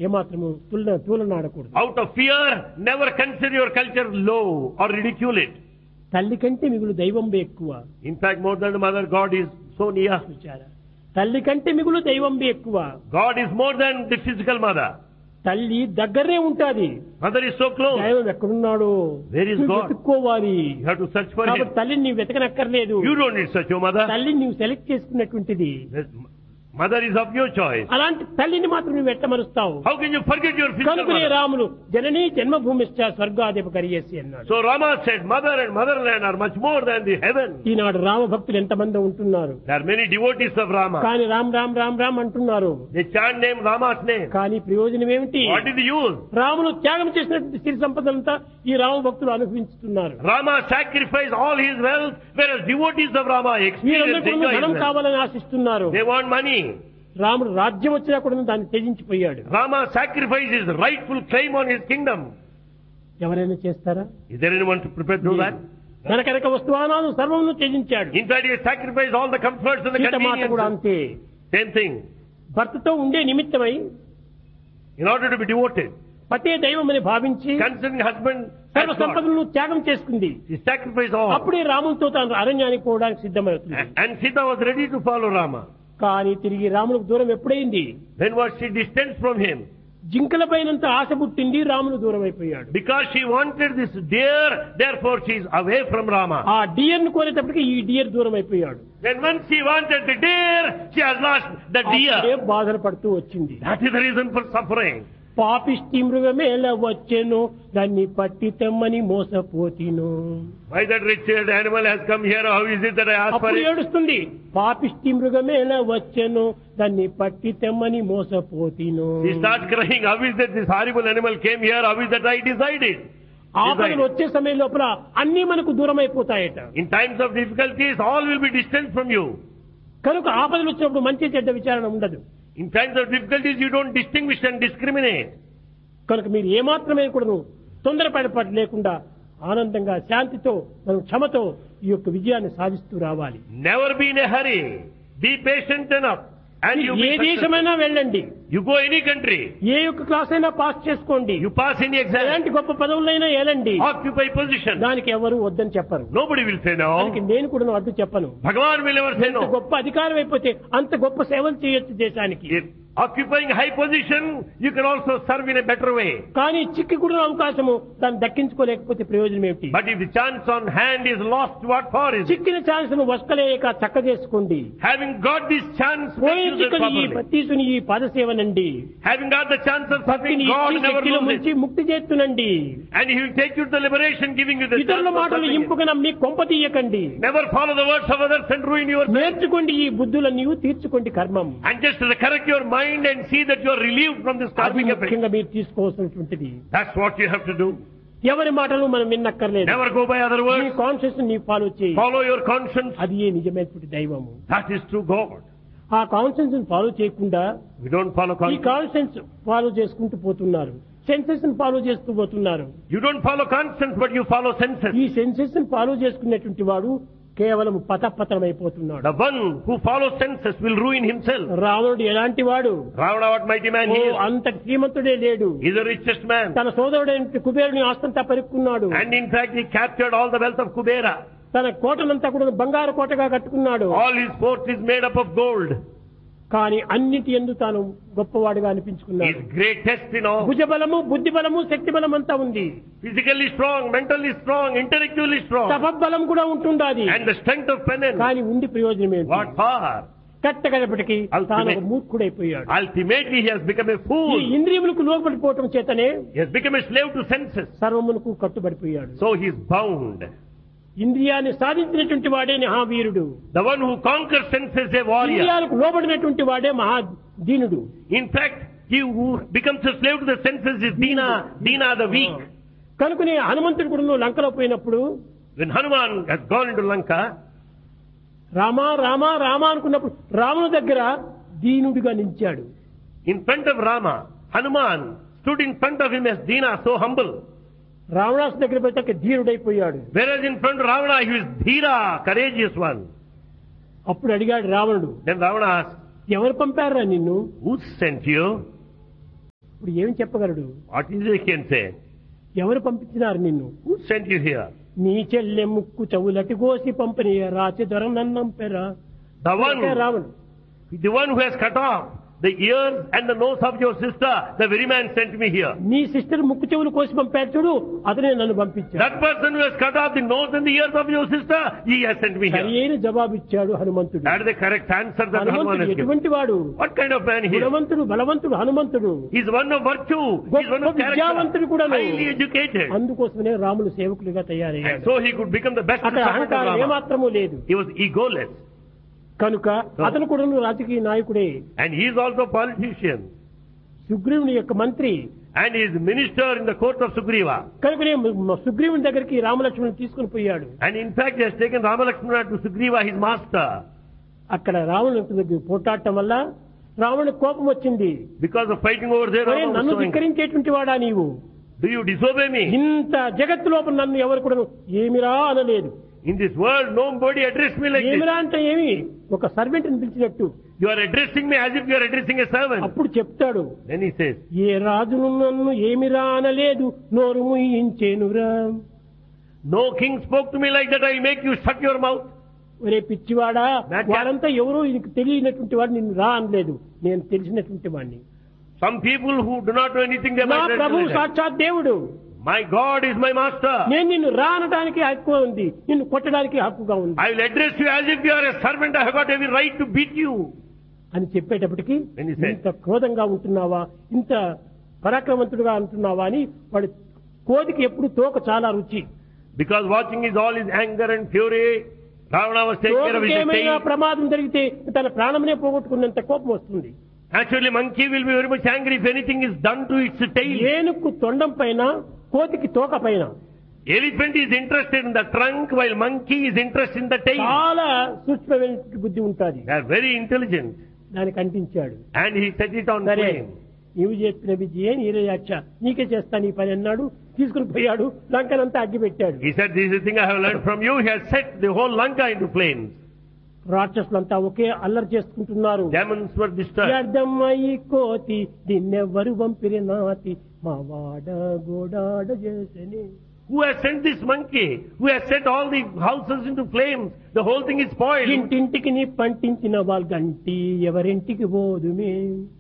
ఏమాత్రము తులన తూలనాడకూడదు Out of fear, never consider your culture low or ridicule it. తల్లి కంటే మిగులు దైవం ఎక్కువ In fact, more than the mother, God is so near. చూచారా తల్లి కంటే మిగులు దైవం ఎక్కువ God is more than the physical mother. తల్లి దగ్గరే ఉంటాది Mother is so close. దైవం ఎక్కడున్నాడు Where is నువ్వు God? వెతుక్కోవాలి You have to search for కాబట్టి him. తల్లిని నీవు వెతకనక్కర్లేదు You don't need such a mother. తల్లిని నీవు సెలెక్ట్ చేసుకున్నటువంటిది The Mother is of your choice. అలాంటి తల్లిని మాత్రం నువ్వు ఎట్టమరుస్తావు How can you forget your physical కనుకనే mother? రాములు జననీ జన్మభూమిశ్చ స్వర్గాధిప కరియేసి అన్నాడు So Rama said, mother and motherland are much more than the heaven. ఈనాడు రామ భక్తులు ఎంతమంది ఉంటున్నారు There are many devotees of Rama. కానీ రామ్ రామ్ రామ్ రామ్ అంటున్నారు They chant name Rama's name. కానీ ప్రయోజనం ఏమిటి What is the use? Ramulu త్యాగం చేసినటువంటి సిరి సంపదలంతా ఈ రామ భక్తులు అనుభవించుతున్నారు Rama sacrificed all his wealth, whereas devotees of Rama వీరందరూ experience కూడా ధనం enjoyment. కావాలని ఆశిస్తున్నారు They want money. రాముడు రాజ్యం వచ్చినా కూడా దాన్ని త్యజించిపోయాడు Rama sacrificed his rightful claim on his kingdom. ఎవరైనా చేస్తారా Is there anyone to prepare to do that? తన కనుక వస్తువానాలు సర్వమును త్యజించాడు In fact, he sacrificed all the comforts and the Sita మాట కూడా conveniences. అంతే Same thing. భర్తతో ఉండే నిమిత్తమై In order to be devoted, పతే దైవం అని భావించి considering husband as సర్వ God, సంపదలను త్యాగం చేసుకుంది he sacrificed all. అప్పుడే రాములతో తాను అరణ్యానికి పోవడానికి సిద్ధమవుతుంది And Sita was ready to follow Rama. కానీ తిరిగి రాములకు దూరం ఎప్పుడైంది Then was she distanced from him? జింకల పైనంత ఆశ పుట్టింది రాములు దూరం అయిపోయాడు Because she wanted this deer, therefore she is away from Rama. ఆ డియర్ ను కోరేటప్పటికి ఈ డియర్ దూరం అయిపోయాడు Then when she wanted the deer, she has lost the అప్పుడే deer. బాధలు పడుతూ వచ్చింది That is the reason for suffering. పాపిష్టి మృగమేల వచ్చెను దాన్ని పట్టి తెమ్మని మోసపోతిను Why that wretched animal has come here? How is it that I asked for అప్పుడు it? ఏడుస్తుంది పాపిష్టి మృగమేల వచ్చెను దాన్ని పట్టి తెమ్మని మోసపోతిను She starts crying. How is that this horrible animal came here? How is that I decided? ఆపదలు Decided. వచ్చే సమయం లోపల అన్ని మనకు దూరం అయిపోతాయట In times of difficulties, all will be distant from you. కనుక ఆపదలు వచ్చినప్పుడు మంచి చెడ్డ విచారణ ఉండదు In times of difficulties, you don't distinguish and discriminate. కనుక మీరు ఏమాత్రమే కూడా తొందరపడపడి లేకుండా ఆనందంగా శాంతితో మనం క్షమతో ఈ యొక్క విజయాన్ని సాధిస్తూ రావాలి Never be in a hurry. Be patient enough. And you A be successful. దేశమైనా వెళ్ళండి You go any country. ఏ యొక్క క్లాస్ అయినా పాస్ చేసుకోండి You pass any exam. ఎలాంటి గొప్ప పదవులైనా ఏలండి Occupy position. దానికి ఎవరు వద్దని చెప్పరు Nobody will say దానికి no. నేను కూడా అడ్డు చెప్పను Bhagavan will never say ఎంత no. గొప్ప అధికారం అయిపోతే అంత గొప్ప సేవలు చేయొచ్చు దేశానికి If occupying high position, you can also serve in a better way. కానీ చిక్కి కూడా అవకాశము దాన్ని దక్కించుకోలేకపోతే ప్రయోజనం ఏమిటి But if the chance on hand is lost, what for is it? చిక్కిన ఛాన్స్ ను వస్కలేక చక్క చేసుకోండి Having got this chance, make పోయిన use of it చిక్కుని ఈ properly. తీసుకుని ఈ పదసేవనండి Having got the chance of భక్తిని serving God, ఇచ్చి never శక్తిలో lose ముంచి it. ముక్తి చేస్తునండి And He will take you to the liberation, giving you the chance ఇతరుల of మాటలు serving Him. ఇంపుగా నమ్మి కొంప తీయకండి Never follow the words of others and ruin your నేర్చుకోండి ఈ బుద్ధులన్నీ తీర్చుకోండి కర్మం And just correct your mind and see that you are relieved from this అది karmic effect. ముఖ్యంగా మీరు తీసుకోవాల్సినటువంటిది That's what you have to do. ఎవరి మాటలు మనం విన్నక్కర్లేదు Never go by other నీ words. కాన్షియస్ నీ ఫాలో చేయి Follow your conscience. అది ఏ నిజమైనటువంటి దైవము That is true God. ఆ కాన్షియన్స్ ఫాలో చేయకుండా We don't follow ఈ conscience. కాన్షియన్స్ ఫాలో చేసుకుంటూ పోతున్నారు సెన్సెస్ ఫాలో చేస్తూ పోతున్నారు You don't follow conscience, but you follow senses. ఈ సెన్సెస్ ఫాలో చేసుకున్నటువంటి వాడు కేవలం పతపతనమైపోతున్నాడు The one who follows senses will ruin himself. రావణుడు ఎలాంటి వాడు Ravana, what mighty man oh, he is. అంత శ్రీమంతుడే లేడు He's the richest man. తన సోదరుడైన కుబేరుని ఆస్తంతా పెరుక్కున్నాడు And in fact, he captured all the wealth of Kubera. తన కోటనంతా కూడా బంగారు కోటగా కట్టుకున్నాడు All his fort is made up of gold. కానీ అన్నిటి ఎందు తాను గొప్పవాడుగా అనిపించుకున్నాడు He's greatest in all. భుజబలము బుద్ధి బలము శక్తి బలం అంతా ఉంది Physically strong, mentally strong, intellectually strong. తపబలం కూడా ఉంటుండాది And the strength of penance. కానీ ఉండి ప్రయోజనం ఏంటి What for? కట్టగడపటికి Ultimate. తాను ఒక మూర్ఖుడైపోయాడు Ultimately, he has become a ఈ fool. ఇంద్రియములకు లోపడిపోవటం చేతనే He has become a slave to senses. సర్వమునకు కట్టుబడిపోయాడు So he is bound. ఇంద్రియాన్ని సాధించినటువంటి వాడే మహావీరుడు The one who conquers senses is a warrior. ఇంద్రియాలకు లోబడినటువంటి వాడే మహా దీనుడు In fact, he who becomes a slave to the senses is Dina, Dina the weak. కనుకనే హనుమంతుడు కూడా లంకలో పోయినప్పుడు When Hanuman has gone into Lanka, Rama Rama Rama అనుకున్నప్పుడు రాముని దగ్గర దీనుడిగా నిలిచాడు in front of Rama, Hanuman stood in front of him as Dina, so humble. రావణాసు దగ్గర పోతే ధీరుడైపోయాడు Whereas in front of Ravana, he was Dhira, courageous one. అప్పుడు అడిగాడు రావణుడు Then Ravana asked, ఎవరు పంపారా నిన్ను Who sent you? ఇప్పుడు ఏం చెప్పగలడు What is it he can say? ఎవరు పంపించినారు నిన్ను Who sent you here? నీ చెల్లె ముక్కు చెవులటి కోసి పంపిణీ రాచి దొరనన్నం పెర The one, Ravan the one who has cut off the ears and the nose of your sister, the very man sent me here. నీ సిస్టర్ ముక్కు చెవులు కోసి పంపాడు చూడు అతనే నన్ను పంపించాడు That person who has cut off the nose and the ears of your sister, he has sent me సరి here. అయిన జవాబు ఇచ్చాడు హనుమంతుడు That is the correct answer that Hanuman హనుమంతుడు has given. ఎటువంటి వాడు What kind of man he is? గుణవంతుడు బలవంతుడు హనుమంతుడు He is one of virtue. He is one of గొప్ప character. విద్యావంతుడు కూడాను. Highly educated. అందుకోసమనే రాములు సేవకులుగా And తయారయ్యాడు so he could become the best అక్కడ servant of అహంకారం Rama. ఏమాత్రమూ లేదు He was egoless. కనుక అతను కూడా రాజకీయ నాయకుడే And he is also a politician. సుగ్రీవుని యొక్క మంత్రి And he is minister in the court of Sugriva. కనుకనే మ- సుగ్రీవుని దగ్గరికి రామలక్ష్మణుని తీసుకుని పోయాడు And in fact, he has taken Rama Lakshmana to Sugriva, his master. అక్కడ రావణుని దగ్గర పోటాడటం వల్ల రావణుని కోపం వచ్చింది Because of fighting over there, ఒరే, Rama was నన్ను showing, ధిక్కరించేటువంటి వాడా నీవు Do you disobey me? ఇంత జగత్తు లోపల నన్ను ఎవరు కూడా ఏమిరా అనలేదు In this world, nobody addressed me like this. ఏమిరా అంటే ఏమి ఒక సర్వెంట్ ని పిలిచినట్టు You are addressing me as if you are addressing a servant. అప్పుడు చెప్తాడు Then he says, ఏ రాజును నన్ను ఏమిరా అనలేదు నోరు ముయించేనురా No king spoke to me like that, I'll make you shut your mouth. ఒరే పిచ్చివాడా That- వాడంతా ఎవరో నీకు తెలియనటువంటి వాడు నిన్ను రా అనలేదు నేను తెలిసినటువంటి వాడిని Some people who do not know anything, they నా might ప్రభు address that. సాక్షాత్ దేవుడు My God is my master. నేను నిన్ను రా అనడానికి హక్కు ఉంది నిన్ను కొట్టడానికి హక్కుగా ఉంది I will address you as if you are a servant. I have got every right to beat you. అని చెప్పేటప్పటికి When he said- ఇంత క్రోధంగా ఉంటున్నావా ఇంత పరాక్రమంతుడుగా ఉంటున్నావా అని వాడు కోదికి ఎప్పుడు తోక చాలా రుచి Because watching is all his anger and fury. Ravana was taking care of తోకకి his ఏమైనా tail. ప్రమాదం జరిగితే తన ప్రాణమనే పోగొట్టుకున్నంత కోపం వస్తుంది Actually, monkey will be very much angry if anything is done to its tail. ఏనుక్కు తొండం పైన కోతికి తోక పైన Elephant is interested in the trunk while monkey is interested in the tail. చాలా సూక్ష్మమైన బుద్ధి ఉంటుంది They are very intelligent. దానికి అంటించాడు And he set it on సరే flame. నీవు చెప్పిన విజయే నీరయాక్ష నీకే చేస్తాను ఈ పని అన్నాడు తీసుకుని పోయాడు లంకనంతా అగ్గి పెట్టాడు He said, this is the thing I have learned from you. He has set the whole Lanka into flames. రాక్షసులంతా ఒకే అల్లరి చేసుకుంటున్నారు Demons were disturbed. వ్యర్థమయ్యి కోతి దీన్నెవ్వరు పంపిరి నాతి మా వాడ గోడాడ చేసని Who has sent this monkey? Who has set all the houses into flames? The whole thing is spoiled. ఇంటింటికి నీ పంటించిన వాళ్ళ గంటి ఎవరింటికి పోదుమే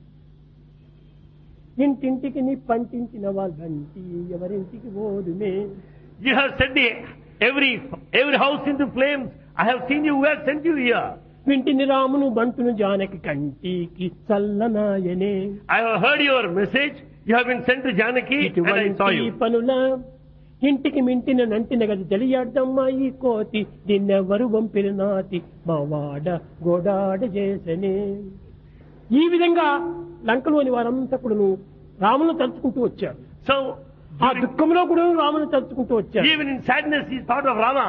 ఇంటింటికి నీ పంటించిన వాళ్ళ గంటి ఎవరింటికి పోదుమే You have set the, every, every house into flames. I have seen you. Who has sent you here? వింటిని రామును బంటును జానకి కంటికి చల్లనాయనే I have heard your message. You have been sent to Janaki and I saw ఇటువంటి you. పనుల ఇంటికి మింటిన నంటిన గది తెలియాడమ్మా ఈ కోతి దీన్నెవ్వరు పంపిన నాతి మా వాడ గోడాడ చేసనే ఈ విధంగా లంకలోని వారంతా కూడాను రామును తలుచుకుంటూ వచ్చారు So, ఆ during- దుఃఖంలో కూడా రామును తలుచుకుంటూ వచ్చారు even in sadness, he thought of Rama.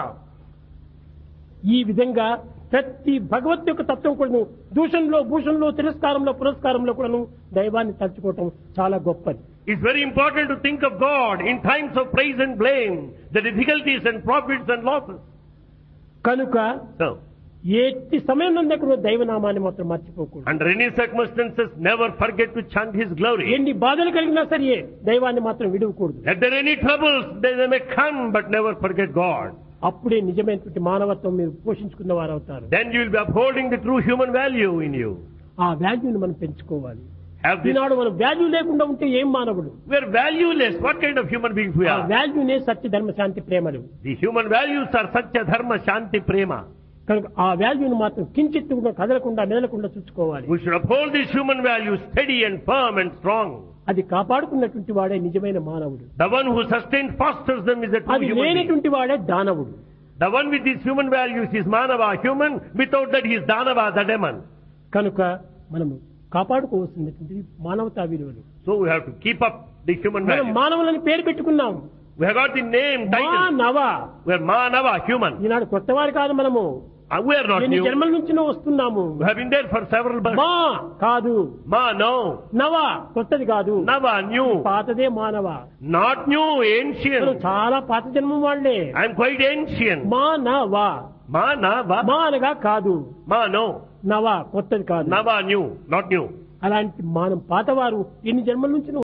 ఈ విధంగా ప్రతి భగవత్ యొక్క తత్వం కూడాను దూషణలో భూషణలో తిరస్కారంలో పురస్కారంలో కూడాను దైవాన్ని తలుచుకోవటం చాలా గొప్పది It's very important to think of God in times of praise and blame, the difficulties and profits and losses. కనుక So, ఎట్టి సమయం నందు కూడా దైవనామాన్ని మాత్రం మర్చిపోకూడదు under any circumstances, never forget to chant His glory. ఎన్ని బాధలు కలిగినా సరే దైవాన్ని మాత్రం విడవకూడదు Let there any troubles, they, they may come, but never forget God. అప్పుడే నిజమైనటువంటి మానవత్వం మీరు పోషించుకున్న వారు అవుతారు Then you will be upholding the true human value in you. ఆ వాల్యూని మనం పెంచుకోవాలి Have this. ఈనాడు మనం వాల్యూ లేకుండా ఉంటే ఏం మానవుడు We are valueless. What kind of human beings we ఆ are? వాల్యూనే సత్య ధర్మ శాంతి ప్రేమలు The human values are Satya, Dharma, Shanti, Prema. కనుక ఆ వాల్యూని మాత్రం కించిత్తు కూడా కదలకుండా మెదలకుండా చూసుకోవాలి We should uphold these human values steady and firm and strong. అది కాపాడుకున్నటువంటి వాడే నిజమైన మానవుడు The one who sustains, fosters them is a true అది human being. లేనటువంటి వాడే దానవుడు The one with these human values is Manava, human. Without that, he is Danava, the demon. కనుక మనము కాపాడుకోవాల్సినటువంటి మానవతా విలువలు So we have to keep up the human మనం values. మానవులని పేరు పెట్టుకున్నాం We have got the name, title. మానవ We are Manava, human. ఈనాడు కొత్త వారు కాదు మనము Uh, We are not ఎన్ని new. జన్మల నుంచి వస్తున్నాము We have been there for several births. మా కాదు Ma, no. నవ కొత్తది కాదు Nava, new. పాతదే మానవ Not new, మనం ancient. చాలా పాత జన్మం వాళ్ళే I am quite ancient. మా నవ Ma, Nava. మా అనగా కాదు Ma, no. నవ కొత్తది కాదు Nava, new. Not new. అలాంటి మనం పాతవారు ఎన్ని జన్మల నుంచి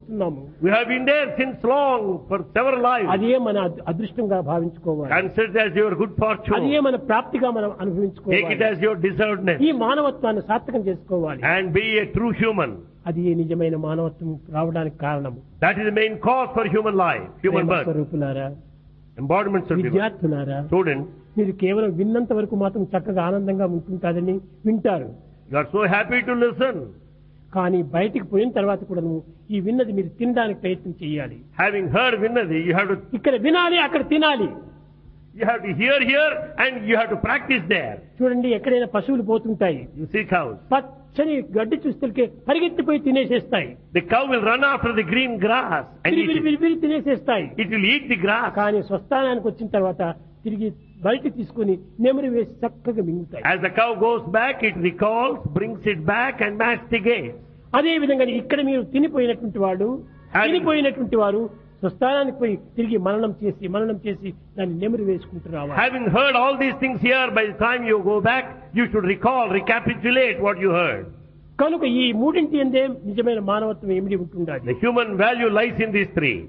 వస్తున్నాము We have been there since long for several lives. అదే మన అద్- అదృష్టంగా భావించుకోవాలి Consider it as your good అదే fortune. మన ప్రాప్తిగా మనం Take it అనుభవించుకోవాలి as your deservedness. ఈ మానవత్వాన్ని సార్థకం చేసుకోవాలి And be a true human. అది ఏ నిజమైన మానవత్వం రావడానికి కారణము That is the main cause for human life, human Prema birth. స్వరూపులారా Embodiments of human. విద్యార్థులారా Students, మీరు కేవలం విన్నంత వరకు మాత్రం చక్కగా ఆనందంగా ఉంటుంటారని వింటారు you are so happy to listen. కానీ బయటికి పోయిన తర్వాత కూడా ఈ విన్నది మీరు తినడానికి ప్రయత్నం చేయాలి Having heard Vinadi, you have to ఇక్కడ వినాలి అక్కడ తినాలి you have to hear here and you have to practice there. చూడండి ఎక్కడైనా పశువులు పోతుంటాయి You see cows. పచ్చని గడ్డి చూస్తే పరిగెత్తిపోయి తినేసేస్తాయి The cow will run after the green grass and విరి eat విరి it. విరి విరి తినేసేస్తాయి It will eat the grass. కానీ స్వస్థానానికి వచ్చిన తర్వాత తిరిగి బయట తీసుకుని నెమరు వేసి చక్కగా మింగుతాయి As the cow goes back, it recalls, brings it back and masticates. అదే విధంగా ఇక్కడ మీరు తినిపోయినటువంటి వాడు తినిపోయినటువంటి వారు స్వస్థానానికి పోయి తిరిగి మననం చేసి మననం చేసి దాన్ని నెమరు వేసుకుంటూ రావాలి Having heard all these things here, by the time you go back, you should recall, recapitulate what you heard. కనుక ఈ మూడింటి ఎందే నిజమైన మానవత్వం ఏమిటి ఉంటుండాలి The human value lies in these three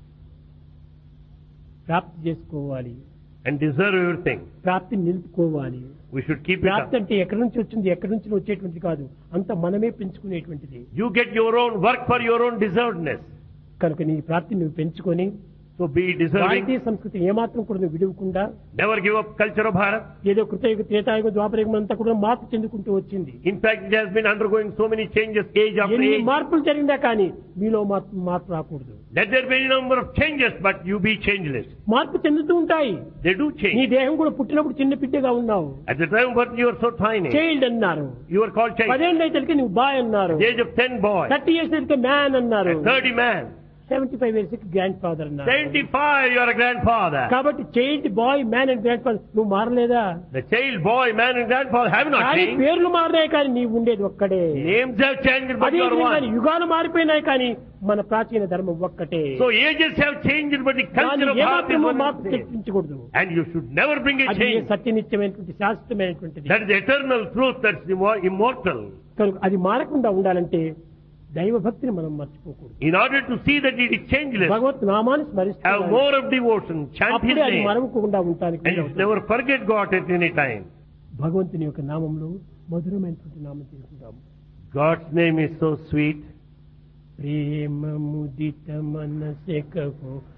ప్రాప్తి చేసుకోవాలి and deserve everything. ప్రాప్తిని నిలుపుకోవాలి We should keep it ప్రాప్తి up. అంటే ఎక్కడి నుంచి వచ్చింది ఎక్కడి నుంచి వచ్చేటువంటిది కాదు అంత మనమే పెంచుకునేటువంటిది You get your own work for your own deservedness. కనుక నీ ప్రాప్తిని నువ్వు పెంచుకొని So be deserving. భారతీయ సంస్కృతి ఏమాత్రం కూడా నువ్వు విడవకుండా Never give up culture of Bharat. ఏదో కృతయుగ త్రేతాయుగ ద్వాపరయుగం అంతా కూడా మార్పు చెందుకుంటూ వచ్చింది In fact, it has been undergoing so many changes age after ఎన్ని age. మార్పులు జరిగినా కానీ మీలో మార్పు మార్పు రాకూడదు Let there be a number of changes, but you be changeless. మార్పు చెందుతూ ఉంటాయి They do నీ change. దేహం కూడా పుట్టినప్పుడు చిన్న బిడ్డగా ఉన్నావు At the time of birth, you are so tiny. Child అన్నారు You are called child. పదేళ్ళు అయితే నువ్వు బాయ్ అన్నారు The age of 10 boy. Thirty years అయితే మ్యాన్ అన్నారు At 30 man. Seventy five years grandfather అన్నారు 75, you are a grandfather. కాబట్టి child boy man and grandfather నువ్వు మారలేదా The child, boy, man and grandfather have not కానీ changed. పేర్లు మారినాయి కానీ నీవు ఉండేది ఒక్కడే Names have changed, but అదే you are విధంగా one. యుగాలు మారిపోయినాయి కానీ మన ప్రాచీన ధర్మం ఒక్కటే So ages have changed, but the దాన్ని culture of Bharat is ఏమాత్రమూ one మార్పు and the same. తెప్పించకూడదు And you should never bring a అది change. సత్యనిత్యమైనటువంటి శాశ్వతమైనటువంటిది That is the eternal truth that's immo- immortal. కనుక అది మారకుండా ఉండాలంటే దైవ భక్తిని మనం మర్చిపోకూడదు In order to see that it is changeless, భగవత్ నామాన్ని have స్మరిస్తూ more of devotion, chant His అప్పుడే అది name, మరవకుండా ఉండటానికి and you వీలవుతుంది. should never forget God at any time. భగవంతుని యొక్క నామంలో మధురమైనటువంటి నామం తీసుకుంటాము God's name is so sweet. Prema ముదిత మనసెకకు